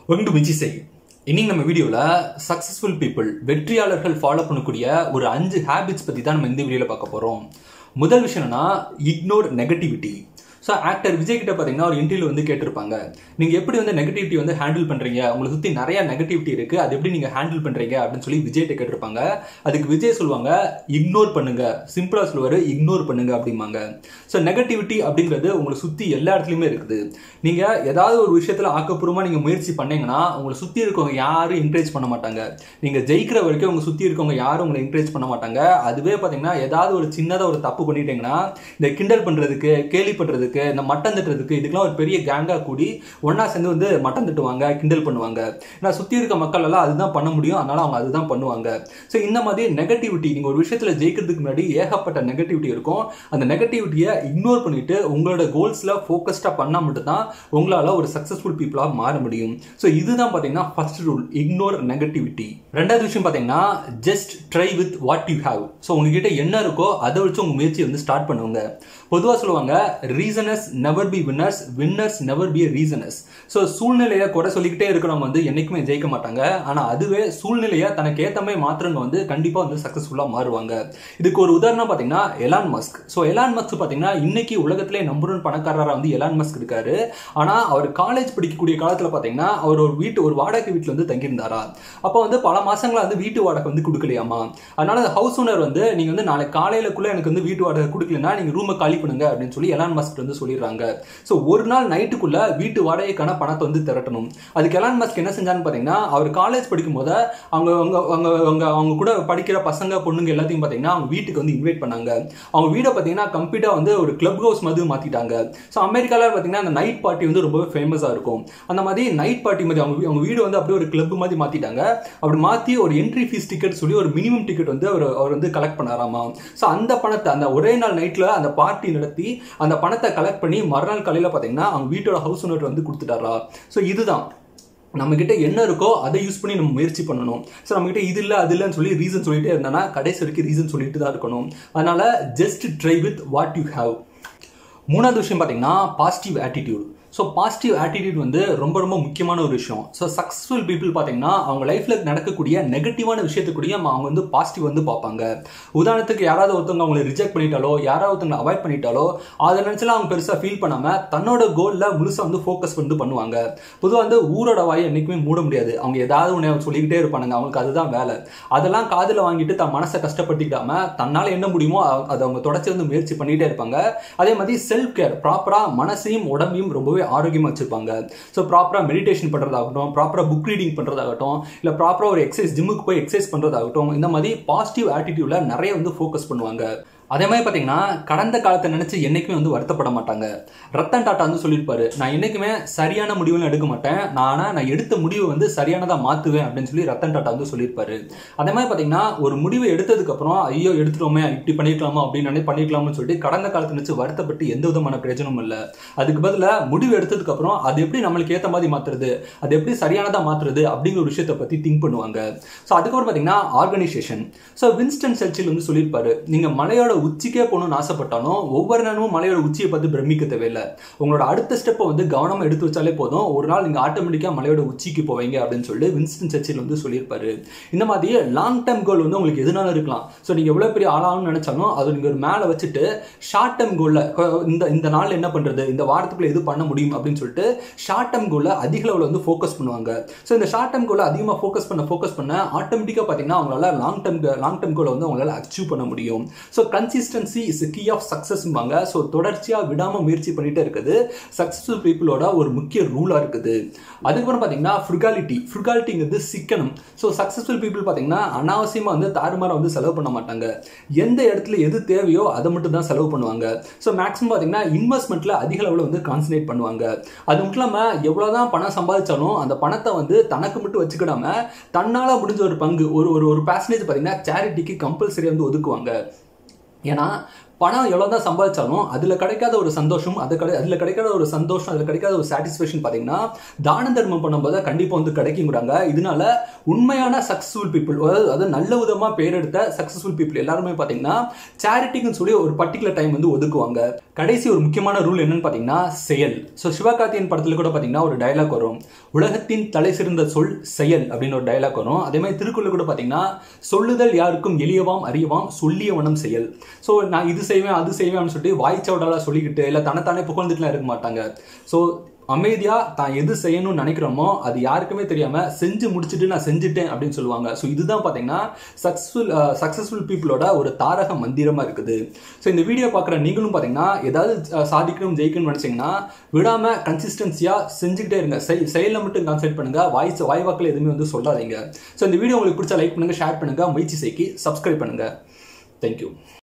welcome to மிச்சி செய் இன்னைக்கு நம்ம வீடியோவில் சக்ஸஸ்ஃபுல் பீப்புள் வெற்றியாளர்கள் ஃபாலோ பண்ணக்கூடிய ஒரு அஞ்சு ஹேபிட்ஸ் பற்றி தான் நம்ம இந்த வீடியோவில் பார்க்க போகிறோம் முதல் விஷயம் என்னன்னா ignore negativity so actor Vijay கிட்ட பார்த்தீங்கன்னா ஒரு இன்டர்வியூ வந்து கேட்டிருப்பாங்க நீங்கள் எப்படி வந்து நெகட்டிவிட்டி வந்து ஹேண்டில் பண்ணுறீங்க உங்களை சுற்றி நிறைய நெகட்டிவிட்டி இருக்குது அது எப்படி நீங்கள் ஹேண்டில் பண்ணுறீங்க அப்படின்னு சொல்லி விஜய் கிட்ட கேட்டிருப்பாங்க அதுக்கு விஜய் சொல்லுவாங்க இக்னோர் பண்ணுங்க சிம்பிளாக சொல்லுவார் இக்னோர் பண்ணுங்க அப்படிம்பாங்க ஸோ நெகட்டிவிட்டி அப்படிங்கிறது உங்களை சுற்றி எல்லா இடத்துலையுமே இருக்குது நீங்கள் ஏதாவது ஒரு விஷயத்தில் ஆக்கப்பூர்வமாக நீங்கள் முயற்சி பண்ணீங்கன்னா உங்களை சுற்றி இருக்கவங்க யாரும் என்கரேஜ் பண்ண மாட்டாங்க நீங்கள் ஜெயிக்கிற வரைக்கும் உங்களை சுற்றி இருக்கவங்க யாரும் உங்களை என்கரேஜ் பண்ண மாட்டாங்க அதுவே பார்த்தீங்கன்னா ஏதாவது ஒரு சின்னதாக ஒரு தப்பு பண்ணிட்டீங்கன்னா இந்த கிண்டல் பண்ணுறதுக்கு கேலி பண்ணுறதுக்கு இந்த மட்டம் தட்டுறதுக்கு இதுக்கெல்லாம் ஒரு பெரிய கேங்காக கூடி ஒன்றா சேர்ந்து வந்து மட்டம் தட்டுவாங்க கிண்டல் பண்ணுவாங்க ஏன்னா சுற்றி இருக்க மக்கள் எல்லாம் அதுதான் பண்ண முடியும் அதனால அவங்க அதுதான் பண்ணுவாங்க ஸோ இந்த மாதிரி நெகட்டிவிட்டி நீங்கள் ஒரு விஷயத்தில் ஜெயிக்கிறதுக்கு முன்னாடி ஏகப்பட்ட நெகட்டிவிட்டி இருக்கும் அந்த நெகட்டிவிட்டியை இக்னோர் பண்ணிட்டு உங்களோட கோல்ஸில் ஃபோக்கஸ்டாக பண்ணால் மட்டும்தான் உங்களால் ஒரு சக்ஸஸ்ஃபுல் பீப்புளாக மாற முடியும் ஸோ இதுதான் பார்த்தீங்கன்னா ஃபர்ஸ்ட் ரூல் இக்னோர் நெகட்டிவிட்டி ரெண்டாவது விஷயம் பார்த்தீங்கன்னா just try with what you have so உங்ககிட்ட என்ன இருக்கோ அதை வச்சு உங்கள் முயற்சி வந்து ஸ்டார்ட் பண்ணுவாங்க பொதுவாக சொல்லுவாங்க reasons never be winners winners never be reasons so சூழ்நிலையை குறை சொல்லிக்கிட்டே இருக்கிறவங்க வந்து என்னைக்குமே ஜெயிக்க மாட்டாங்க ஆனால் அதுவே சூழ்நிலையை தனக்கு ஏற்ற மாதிரி மாற்றுறவங்க வந்து கண்டிப்பாக வந்து சக்ஸஸ்ஃபுல்லாக மாறுவாங்க இதுக்கு ஒரு உதாரணம் பார்த்தீங்கன்னா Elon Musk so Elon Musk பார்த்தீங்கன்னா இன்னைக்கு உலகத்திலே நம்பர் ஒன் பணக்காரராக வந்து எலான் மஸ்க் இருக்காரு ஆனால் அவர் காலேஜ் படிக்கக்கூடிய காலத்தில் பார்த்தீங்கன்னா அவர் ஒரு வீட்டு ஒரு வாடகை வீட்டில் வந்து தங்கியிருந்தாரா அப்போ வந்து பல மாசங்களா வந்து வீட்டு வாடகை வந்து கொடுக்கலையாமா அதனால ஹவுஸ் ஓனர் வந்து நீங்க வந்து நாளை காலையிலக்குள்ள எனக்கு வந்து வீட்டு வாடகை கொடுக்கலன்னா நீங்க ரூமை காலி பண்ணுங்க அப்படின்னு சொல்லி எலான் மஸ்க் வந்து சொல்லிடுறாங்க ஸோ ஒரு நாள் நைட்டுக்குள்ள வீட்டு வாடகைக்கான பணத்தை வந்து திரட்டணும் அதுக்கு எலான் மஸ்க் என்ன செஞ்சான்னு பார்த்தீங்கன்னா அவர் காலேஜ் படிக்கும் போது அவங்க அவங்க அவங்க அவங்க அவங்க கூட படிக்கிற பசங்க பொண்ணுங்க எல்லாத்தையும் பார்த்தீங்கன்னா அவங்க வீட்டுக்கு வந்து இன்வைட் பண்ணாங்க அவங்க வீடை பார்த்தீங்கன்னா கம்ப்ளீட்டாக வந்து ஒரு கிளப் ஹவுஸ் மாதிரி மாற்றிட்டாங்க ஸோ அமெரிக்காவில் பார்த்தீங்கன்னா அந்த நைட் பார்ட்டி வந்து ரொம்பவே ஃபேமஸாக இருக்கும் அந்த மாதிரி நைட் பார்ட்டி மாதிரி அவங்க அவங்க வீடு வந்து அப்படியே ஒரு கிளப் மாதிரி மாற்றிட்டாங்க அப்படி மாற்றி ஒரு என்ட்ரி ஃபீஸ் டிக்கெட் சொல்லி ஒரு மினிமம் டிக்கெட் வந்து அவர் அவர் வந்து கலெக்ட் பண்ணாராமா ஸோ அந்த பணத்தை அந்த ஒரே நாள் நைட்டில் அந்த பார்ட்டி நடத்தி அந்த பணத்தை கலெக்ட் பண்ணி மறுநாள் காலையில் பார்த்தீங்கன்னா அவங்க வீட்டோட ஹவுஸ் ஓனர் வந்து கொடுத்துட்டாரா ஸோ இதுதான் நம்ம கிட்ட என்ன இருக்கோ அதை யூஸ் பண்ணி நம்ம முயற்சி பண்ணணும் ஸோ நம்ம கிட்ட இது இல்லை அது இல்லைன்னு சொல்லி ரீசன் சொல்லிட்டே இருந்தோம்னா கடைசி வரைக்கும் ரீசன் சொல்லிட்டு தான் இருக்கணும் அதனால just try with what you have மூணாவது விஷயம் பார்த்தீங்கன்னா positive attitude so positive attitude வந்து ரொம்ப ரொம்ப முக்கியமான ஒரு விஷயம் ஸோ சக்ஸஸ்ஃபுல் பீப்புள் பார்த்தீங்கன்னா அவங்க லைஃப்பில் நடக்கக்கூடிய நெகட்டிவான விஷயத்துக்குடியே அவங்க வந்து பாசிட்டிவ் வந்து பார்ப்பாங்க உதாரணத்துக்கு யாராவது ஒருத்தவங்க அவங்களை ரிஜெக்ட் பண்ணிட்டாலோ யாராவது ஒருத்தவங்க அவாய்ட் பண்ணிட்டாலோ அதை நினச்சலாம் அவங்க பெருசாக ஃபீல் பண்ணாமல் தன்னோட கோலில் முழுசாக வந்து ஃபோக்கஸ் வந்து பண்ணுவாங்க பொதுவாக வந்து ஊரோட வாயை என்றைக்குமே மூட முடியாது அவங்க ஏதாவது ஒன்று சொல்லிக்கிட்டே இருப்பானுங்க அவங்களுக்கு அதுதான் வேலை அதெல்லாம் காதில் வாங்கிட்டு தன் மனசை கஷ்டப்படுத்திக்காம தன்னால் என்ன முடியுமோ அதை அவங்க தொடர்ச்சி வந்து முயற்சி பண்ணிகிட்டே இருப்பாங்க அதே மாதிரி செல்ஃப் கேர் ப்ராப்பராக மனசையும் உடம்பையும் ரொம்பவே ஆரோக்கியமாக வச்சுருப்பாங்க ஸோ ப்ராப்பராக மெடிடேஷன் பண்ணுறதாகட்டும் ப்ராப்பராக புக் ரீடிங் பண்ணுறதாகட்டும் இல்லை ப்ராப்பராக ஒரு எக்ஸசைஸ் ஜிம்முக்கு போய் எக்ஸசைஸ் பண்ணுறதாகட்டும் இந்த மாதிரி பாசிட்டிவ் ஆட்டிடியூடில் நிறைய வந்து ஃபோக்கஸ் பண்ணுவாங்க அதே மாதிரி பார்த்தீங்கன்னா கடந்த காலத்தை நினச்சி என்றைக்குமே வந்து வருத்தப்பட மாட்டாங்க ரத்தன் டாட்டா வந்து சொல்லியிருப்பாரு நான் என்றைக்குமே சரியான முடிவுன்னு எடுக்க மாட்டேன் நான் ஆனால் நான் எடுத்த முடிவை வந்து சரியானதாக மாற்றுவேன் அப்படின்னு சொல்லி ரத்தன் டாட்டா வந்து சொல்லியிருப்பாரு அதே மாதிரி பார்த்தீங்கன்னா ஒரு முடிவை எடுத்ததுக்கப்புறம் ஐயோ எடுத்துட்டோமே இப்படி பண்ணிருக்கலாமா அப்படின்னு நினை பண்ணிருக்கலாம்னு சொல்லிட்டு கடந்த காலத்தை நினச்சி வருத்தப்பட்டு எந்த விதமான பிரயோஜனமும் இல்லை அதுக்கு பதிலாக முடிவு எடுத்ததுக்கப்புறம் அது எப்படி நம்மளுக்கு ஏற்ற மாதிரி மாற்றுறது அது எப்படி சரியானதாக மாற்றுறது அப்படிங்கிற ஒரு விஷயத்தை பற்றி திங்க் பண்ணுவாங்க ஸோ அதுக்கப்புறம் பார்த்தீங்கன்னா ஆர்கனைசேஷன் ஸோ வின்ஸ்டன் சர்ச்சில் வந்து சொல்லியிருப்பாரு நீங்கள் மலையோட உச்சிக்கே போகணும்னு ஆசைப்பட்டாலும் ஒவ்வொரு நேரமும் மலையோட உச்சியை பார்த்து பிரமிக்க தேவையில்லை உங்களோட அடுத்த ஸ்டெப்பை வந்து கவனமாக எடுத்து வச்சாலே போதும் ஒரு நாள் நீங்கள் ஆட்டோமேட்டிக்காக மலையோட உச்சிக்கு போவீங்க அப்படின்னு சொல்லி வின்ஸ்டன் சர்ச்சில் வந்து சொல்லியிருப்பாரு இந்த மாதிரி லாங் டேர்ம் கோல் வந்து உங்களுக்கு எதுனாலும் இருக்கலாம் ஸோ நீங்கள் எவ்வளோ பெரிய ஆளாகணும்னு நினச்சாலும் அதை நீங்கள் ஒரு மேலே வச்சுட்டு ஷார்ட் டேர்ம் கோலில் இந்த இந்த நாள் என்ன பண்ணுறது இந்த வாரத்துக்குள்ள எது பண்ண முடியும் அப்படின்னு சொல்லிட்டு ஷார்ட் டேர்ம் கோலில் அதிக லெவலில் வந்து ஃபோக்கஸ் பண்ணுவாங்க ஸோ இந்த ஷார்ட் டேர்ம் கோலை அதிகமாக ஃபோக்கஸ் பண்ண ஃபோக்கஸ் பண்ண ஆட்டோமேட்டிக்காக பார்த்தீங்கன்னா அவங்களால லாங் டேர்ம் லாங் டேர்ம் கோலை வந்து அவங்களால அச்சீவ் பண்ண முடியும் so consistency is key of சக்ஸஸ்ம்பாங்க ஸோ தொடர்ச்சியாக விடாமல் முயற்சி பண்ணிகிட்டே இருக்குது சக்ஸஸ்ஃபுல் பீப்புளோட ஒரு முக்கிய ரூலாக இருக்குது அதுக்கப்புறம் பார்த்தீங்கன்னா ஃப்ரிகாலிட்டி ஃப்ரிகாலிட்டிங்கிறது சிக்கனம் ஸோ சக்ஸஸ்ஃபுல் பீப்புள் பார்த்தீங்கன்னா அனாவசியமாக வந்து தாறுமாறாக வந்து செலவு பண்ண மாட்டாங்க எந்த இடத்துல எது தேவையோ அதை மட்டும் தான் செலவு பண்ணுவாங்க ஸோ மேக்ஸிமம் பார்த்தீங்கன்னா இன்வெஸ்ட்மெண்ட்டில் அதிக அளவில் வந்து கான்சன்ட்ரேட் பண்ணுவாங்க அது மட்டும் இல்லாமல் எவ்வளோதான் பணம் சம்பாதிச்சாலும் அந்த பணத்தை வந்து தனக்கு மட்டும் வச்சுக்கிடாம தன்னால் முடிஞ்ச ஒரு பங்கு ஒரு ஒரு ஒரு பேசனேஜ் பார்த்தீங்கன்னா சேரிட்டிக்கு கம்பல்சரி வந்து ஒதுக்குவாங்க ஏன்னா பணம் எவ்வளோ தான் சம்பாதிச்சாலும் அதில் கிடைக்காத ஒரு சந்தோஷம் அது கிடை அதில் கிடைக்காத ஒரு சந்தோஷம் அதில் கிடைக்காத ஒரு சாட்டிஸ்ஃபேக்ஷன் பார்த்தீங்கன்னா தான தர்மம் பண்ணும்போது கண்டிப்பாக வந்து கிடைக்குங்கிறாங்க இதனால உண்மையான சக்ஸஸ்ஃபுல் பீப்புள் அதாவது அதாவது நல்ல விதமாக பேர் எடுத்த சக்ஸஸ்ஃபுல் பீப்புள் எல்லாருமே பார்த்தீங்கன்னா சேரிட்டிக்குன்னு சொல்லி ஒரு பர்டிகுலர் டைம் வந்து ஒதுக்குவாங்க கடைசி ஒரு முக்கியமான ரூல் என்னன்னு பார்த்தீங்கன்னா செயல் ஸோ சிவகார்த்தியன் படத்தில் கூட பார்த்தீங்கன்னா ஒரு டைலாக் வரும் உலகத்தின் தலை சிறந்த சொல் செயல் அப்படின்னு ஒரு டைலாக் வரும் அதே மாதிரி திருக்குறள் கூட பார்த்தீங்கன்னா சொல்லுதல் யாருக்கும் எளியவாம் அறியவாம் சொல்லிய வனம் செயல் ஸோ நான் இது செய்வேன் அது செய்வேன்னு சொல்லிட்டு வாய்ச்சவுடாலாம் சொல்லிக்கிட்டு இல்லை தன்னைத்தானே புகழ்ந்துட்டுலாம் இருக்க மாட்டாங்க ஸோ அமைதியா தான் எது செய்யணும்னு நினைக்கிறோமோ அது யாருக்குமே தெரியாம செஞ்சு முடிச்சுட்டு நான் செஞ்சுட்டேன் அப்படின்னு சொல்லுவாங்க ஸோ இதுதான் பார்த்தீங்கன்னா சக்ஸஸ்ஃபுல் சக்ஸஸ்ஃபுல் பீப்புளோட ஒரு தாரக மந்திரமா இருக்குது ஸோ இந்த வீடியோ பார்க்குற நீங்களும் பார்த்தீங்கன்னா ஏதாவது அஹ், சாதிக்கணும் ஜெயிக்கணும்னு நினைச்சீங்கன்னா விடாம கன்சிஸ்டன்சியா செஞ்சுக்கிட்டே இருங்க செய் செயலில் மட்டும் கான்சென்ட் பண்ணுங்க வாய்ஸ் வாய்வாக்கில் எதுவுமே வந்து சொல்லாதீங்க ஸோ இந்த வீடியோ உங்களுக்கு பிடிச்சா லைக் பண்ணுங்க ஷேர் பண்ணுங்க முயற்சி செய்கி சப்ஸ்கிரைப் பண்ணுங்க தேங்க்யூ